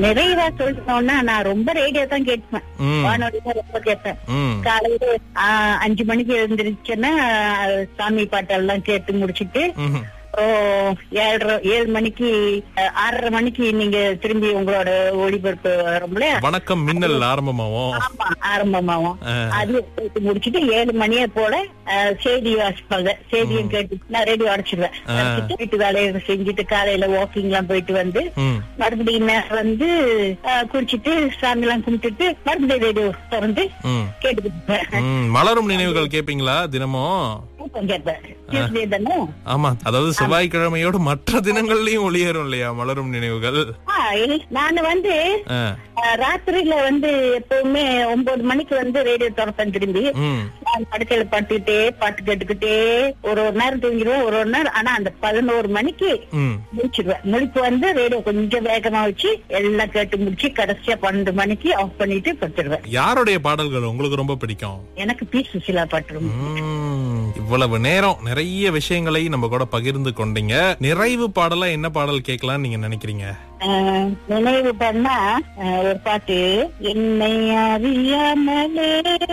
நிறைவா சொல்லணும்னா நான் ரொம்ப ரேடியோ தான் கேட்பேன் ம். வானொலி தான் ரொம்ப கேட்பேன் ம் காலையில ஆ, அஞ்சு மணிக்கு எழுந்திருச்சேன்னா சாமி பாட்டெல்லாம் கேட்டு முடிச்சிட்டு ம்ஹும். அப்புறம் ஏழரை ஏழு மணிக்கு அஹ், ஆறரை மணிக்கு நீங்க திரும்பி உங்களோட ஒளிபரப்பு வரும்ல வணக்கம் மின்னல் ஆரம்பமாவும் ஆமா ஆரம்பமாகும் ஆ. அது கேட்டு முடிச்சிட்டு ஏழு மணியே போல அஹ், செய்தி வாசிப்பாங்க செய்தியும் கேட்டு நான் ரேடியோ அடைச்சிடுவேன் அடைச்சிட்டு வீட்டு வேலையை செஞ்சுட்டு காலையில வாக்கிங் எல்லாம் போயிட்டு வந்து ம் மறுபடியும் நேரம் வந்து அஹ், குளிச்சிட்டு சாமி எல்லாம் கும்பிட்டுட்டு மறுபடியும் ரேடியோ திறந்து ம் கேட்டுக்கிட்டு இருப்பேன். ம் மலரும் நினைவுகள் கேப்பீங்களா தினமும் தூக்கம் கேட்பேன் Tuesday தானே ஆமா அதாவது செவ்வாய்க்கிழமையோடு மற்ற தினங்கள்லயும் ஒளியேறும் இல்லையா மலரும் நினைவுகள் ஆ, இல்ல, நானு வந்து ஆ. அஹ், ராத்திரியில வந்து எப்பவுமே ஒன்பது மணிக்கு வந்து ரேடியோ திறப்பேன் திரும்பி ம் நான் படுக்கையில படுத்துக்கிட்டே பாட்டு கேட்டுக்கிட்டே ஒரு ஒரு நேரம் தூங்கிடுவேன் ஒரு ஒரு நேரம் ஆனா அந்த பதினோரு மணிக்கு ம் முடிச்சிடுவேன் முடிப்பு வந்து ரேடியோ கொஞ்சம் வேகமா வச்சு எல்லாம் கேட்டு முடிச்சு கடைசியா பன்னெண்டு மணிக்கு ஆஃப் பண்ணிட்டு படுத்துடுவேன் யாருடைய பாடல்கள் உங்களுக்கு ரொம்ப பிடிக்கும் எனக்கு பி சுசிலா பாட்டு ரொம்ப ம், இவ்வளவு நேரம் நிறைய விஷயங்களை நம்ம கூட பகிர்ந்து கொண்டீங்க நிறைவு பாடலா என்ன பாடல் கேட்கலாம்னு நீங்க நினைக்கிறீங்க ஆஹ் நினைவு பண்ணா ஆஹ் ஒரு பாட்டு என்னை அறியாமலே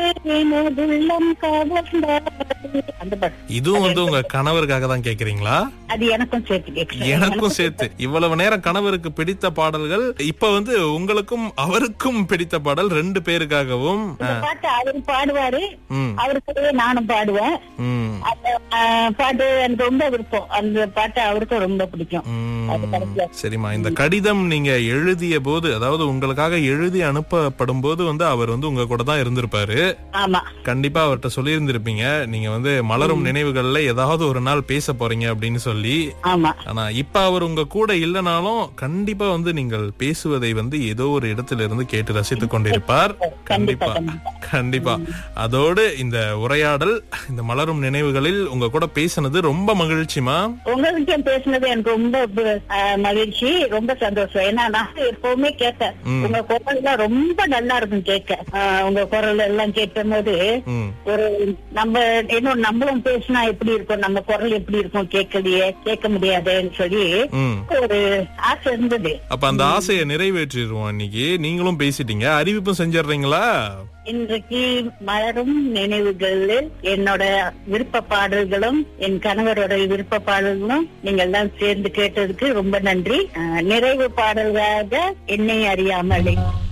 எனதுள்ளம் கவர்ந்தாய். அந்த பாட்டு இதுவும் வந்து உங்க கணவருக்காக தான் கேக்குறீங்களா அது எனக்கும் சேர்த்து கேட்கிறேன் எனக்கும் சேர்த்து இவ்வளவு நேரம் கணவருக்கு பிடித்த பாடல்கள் இப்ப வந்து உங்களுக்கும் அவருக்கும் பிடித்த பாடல் ரெண்டு பேருக்காகவும் இந்த பாட்டு அவரு பாடுவாரு ம் அவருக்கூடவே நானும் பாடுவேன் ம் அந்த ஆஹ், பாட்டு எனக்கு ரொம்ப விருப்பம் அந்த பாட்டு அவருக்கும் ரொம்ப பிடிக்கும் அது ம். கடைசியா சரிம்மா இந்த கடிதம் நீங்க எழுதிய போது அதாவது உங்களுக்காக எழுதி அனுப்பப்படும் போது வந்து அவர் வந்து உங்க கூட தான் இருந்திருப்பாரு ஆமா கண்டிப்பா அவர்கிட்ட சொல்லியிருந்திருப்பீங்க நீங்க வந்து மலரும் நினைவுகள்ல ஏதாவது ஒரு நாள் பேச போறீங்க அப்படின்னு சொல்லி ஆமா ஆனா இப்ப அவர் உங்க கூட இல்லனாலும் கண்டிப்பா வந்து நீங்கள் பேசுவதை வந்து ஏதோ ஒரு இடத்துல இருந்து கேட்டு ரசித்துக் கொண்டிருப்பார் கண்டிப்பா கண்டிப்பா அதோடு இந்த உரையாடல் இந்த மலரும் நினைவுகளில் உங்க கூட பேசினது ரொம்ப மகிழ்ச்சிமா உங்ககிட்ட பேசுனது எனக்கு ரொம்ப ஆஹ், மகிழ்ச்சி ரொம்ப சந்தோஷம் ஏன்னா நான் எப்பவுமே கேட்பேன் ம். உங்க குரல் எல்லாம் ரொம்ப நல்லா இருக்கும் கேட்க ஆஹ், உங்க குரல் எல்லாம் கேட்கும் போது ம் ஒரு நம்ம இன்னும் நம்மளும் பேசினா எப்படி இருக்கும் நம்ம குரல் எப்படி இருக்கும் கேட்கலையே கேட்க முடியாதேன்னு சொல்லி ம் ஒரு ஆசை இருந்தது அப்ப அந்த ஆசையை நிறைவேற்றிடுவோம் இன்னைக்கு நீங்களும் பேசிட்டீங்க அறிவிப்பும் செஞ்சிடுறீங்களா இன்றைக்கு மலரும் நினைவுகளில் என்னோட விருப்ப பாடல்களும் என் கணவரோட விருப்ப பாடல்களும் நீங்க எல்லாம் சேர்ந்து கேட்டதுக்கு ரொம்ப நன்றி அஹ், நிறைவு பாடல்களாக என்னை அறியாமலே